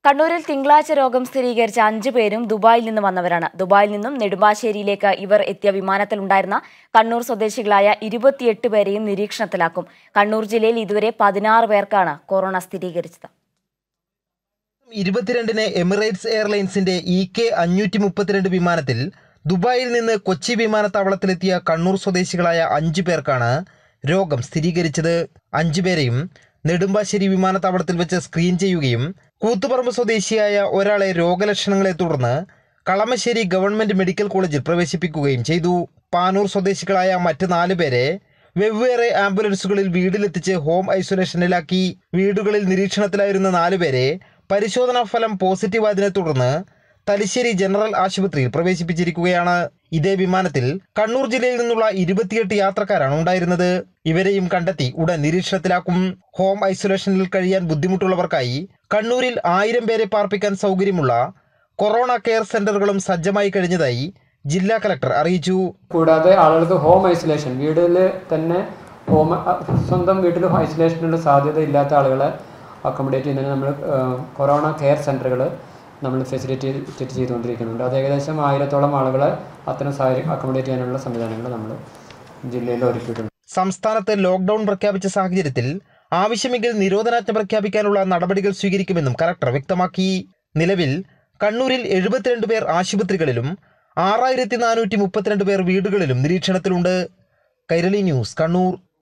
കണ്ണൂരിൽ തിങ്കളാഴ്ച രോഗം സ്ഥിരീകരിച്ച അഞ്ചു പേരും ദുബായിൽ നിന്ന് വന്നവരാണ് ദുബായിൽ നിന്നും നെടുമ്പാശ്ശേരിയിലേക്ക് ഇവർ എത്തിയ വിമാനത്തിലുണ്ടായിരുന്ന കണ്ണൂർ സ്വദേശികളായ ഇരുപത്തിയെട്ട് പേരെയും നിരീക്ഷണത്തിലാക്കും കണ്ണൂർ ജില്ലയിൽ ഇതുവരെ പതിനാറ് പേർക്കാണ് കൊറോണ സ്ഥിരീകരിച്ചത് ഇരുപത്തിരണ്ടിന് എമിറേറ്റ്സ് എയർലൈൻസിന്റെ ഇ കെ അഞ്ഞൂറ്റി മുപ്പത്തിരണ്ട് വിമാനത്തിൽ ദുബായിൽ നിന്ന് കൊച്ചി വിമാനത്താവളത്തിലെത്തിയ കണ്ണൂർ സ്വദേശികളായ അഞ്ചു പേർക്കാണ് രോഗം സ്ഥിരീകരിച്ചത് അഞ്ചുപേരെയും നെടുമ്പാശ്ശേരി വിമാനത്താവളത്തിൽ വെച്ച് സ്ക്രീൻ ചെയ്യുകയും കൂത്തുപറമ്പ് സ്വദേശിയായ ഒരാളെ രോഗലക്ഷണങ്ങളെ തുടർന്ന് കളമശ്ശേരി ഗവൺമെന്റ് മെഡിക്കൽ കോളേജിൽ പ്രവേശിപ്പിക്കുകയും ചെയ്തു പാനൂർ സ്വദേശികളായ മറ്റ് നാല് പേരെ വെവ്വേറെ ആംബുലൻസുകളിൽ വീട്ടിലെത്തിച്ച് ഹോം ഐസൊലേഷനിലാക്കി വീടുകളിൽ നിരീക്ഷണത്തിലായിരുന്ന നാലുപേരെ പരിശോധനാ ഫലം പോസിറ്റീവായതിനെ തുടർന്ന് തലശ്ശേരി ജനറൽ ആശുപത്രിയിൽ പ്രവേശിപ്പിച്ചിരിക്കുകയാണ് ഇതേ വിമാനത്തിൽ കണ്ണൂർ ജില്ലയിൽ നിന്നുള്ള ഇരുപത്തിയെട്ട് യാത്രക്കാരാണ് ഉണ്ടായിരുന്നത് ഇവരെയും കണ്ടെത്തി ഉടൻ നിരീക്ഷണത്തിലാക്കും ഹോം ഐസൊലേഷനിൽ കഴിയാൻ ബുദ്ധിമുട്ടുള്ളവർക്കായി കണ്ണൂരിൽ ആയിരം പേരെ പാർപ്പിക്കാൻ സൗകര്യമുള്ള കൊറോണ കെയർ സെന്ററുകളും സജ്ജമായി കഴിഞ്ഞതായി ജില്ലാ കലക്ടർ അറിയിച്ചു കൂടാതെ ആളുകൾക്ക് ഹോം ഐസൊലേഷൻ വീട്ടിൽ തന്നെ ഹോം സ്വന്തം വീട്ടിൽ ഐസൊലേഷനുള്ള സാധ്യത ഇല്ലാത്ത ആളുകളെ അക്കോമഡേറ്റ് ചെയ്യുന്നതിന് നമ്മൾ കൊറോണ കെയർ സെൻ്ററുകൾ നമ്മൾ ഫെസിലിറ്റേറ്റ് ചെയ്തുകൊണ്ടിരിക്കുന്നുണ്ട് അത് ഏകദേശം ആയിരത്തോളം ആളുകളെ അത്തരം സാഹചര്യം അക്കോമഡേറ്റ് ചെയ്യാനുള്ള സംവിധാനങ്ങൾ നമ്മൾ ജില്ലയിൽ ഒരുക്കിയിട്ടുണ്ട് സംസ്ഥാനത്ത് ലോക്ഡൌൺ പ്രഖ്യാപിച്ച സാഹചര്യത്തിൽ ആവശ്യമെങ്കിൽ നിരോധനാജ്ഞ പ്രഖ്യാപിക്കാനുള്ള നടപടികൾ സ്വീകരിക്കുമെന്നും കലക്ടർ വ്യക്തമാക്കി നിലവിൽ കണ്ണൂരിൽ എഴുപത്തിരണ്ട് പേർ ആശുപത്രികളിലും ആറായിരത്തി നാനൂറ്റി മുപ്പത്തിരണ്ട് പേർ വീടുകളിലും നിരീക്ഷണത്തിലുണ്ട് കൈരളി ന്യൂസ് കണ്ണൂർ